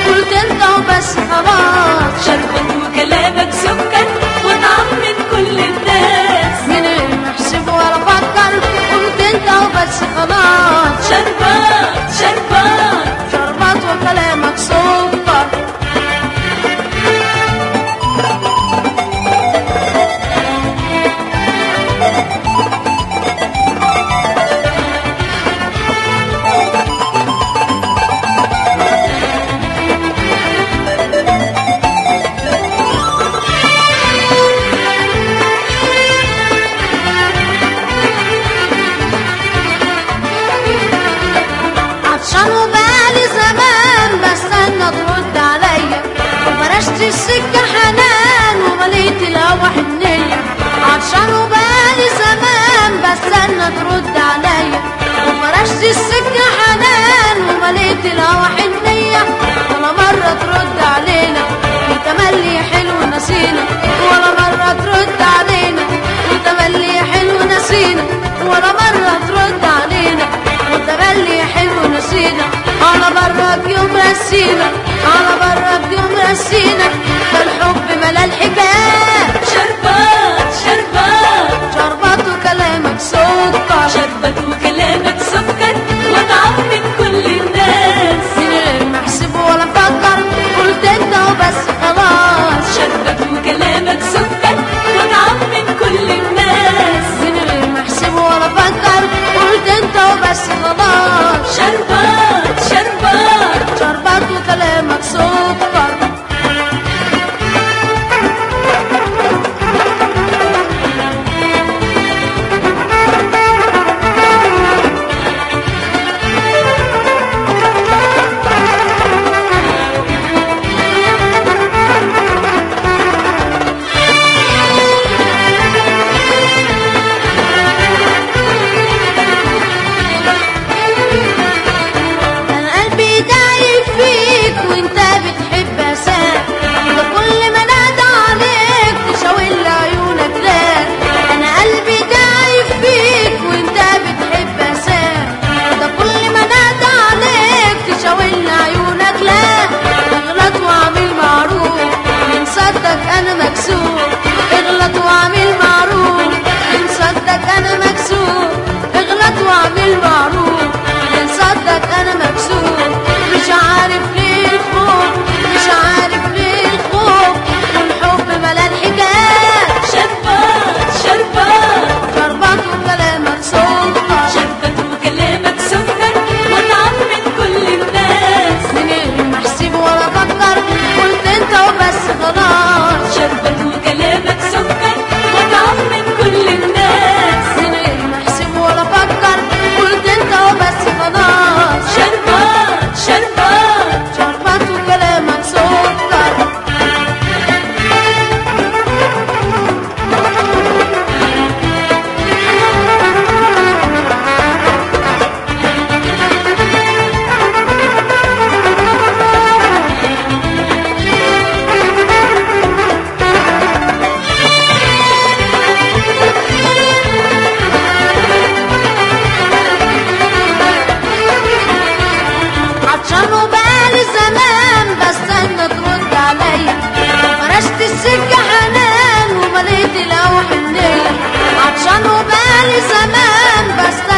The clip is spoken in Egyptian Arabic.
قلت انت وبس خلاص شربت وكلامك سكر وطعم من كل الناس من غير ما احسب ولا افكر قلت انت وبس خلاص شربات شربات شربات وكلامك سكر عطشان وبقالي زمان بستنى ترد عليا وفرشت السكة حنان ومليت الهوا حنية عطشان وبقالي زمان بستنى ترد عليا وفرشت السكة حنان ومليت الهوا حنية ولا مرة ترد علينا وتملي حلو نسينا ولا مرة ترد علينا وتملي حلو نسينا ولا مرة ترد علينا وتملي حلو نسينا على برك يوم رسينا على برك يوم رسينا ده الحب ملا الحكاية شربات شربات شربات وكلامك سكر شربت وكلامك سكر وطعم من كل الناس من غير ما احسب ولا افكر قلت انت وبس خلاص شربت وكلامك سكر وطعم من كل الناس من غير ما احسب ولا افكر قلت انت وبس خلاص شربات شربات شربات وكلامك سكر انا قلبي دايب فيك وانت بتحب اساك ده كل ما نادى عليك تشاور عيونك لا انا قلبي دايب فيك وانت بتحب اساك ده كل ما نادى عليك تشاور عيونك لا اغلط واعمل معروف من صدك انا مكسور اغلط واعمل معروف من صدك انا مكسور اغلط واعمل معروف من صدك انا مكسور مش عارف ليه الخوف مش عارف ليه الخوف والحب ملا الحكاية شربات شربات شربات وكلامك سكر شربت وكلامك سكر وطعم من كل الناس من غير ما احسب ولا افكر قلت انت وبس خلاص شربت وكلامك سكر وطعم من كل الناس من غير ما احسب ولا افكر قلت انت وبس خلاص شربات شربات شربات وكلامك سكر عطشان وبقالي زمان بستنى ترد عليا فرشت السكة حنان ومليت الهوا حنية عطشان وبقالي زمان بستنى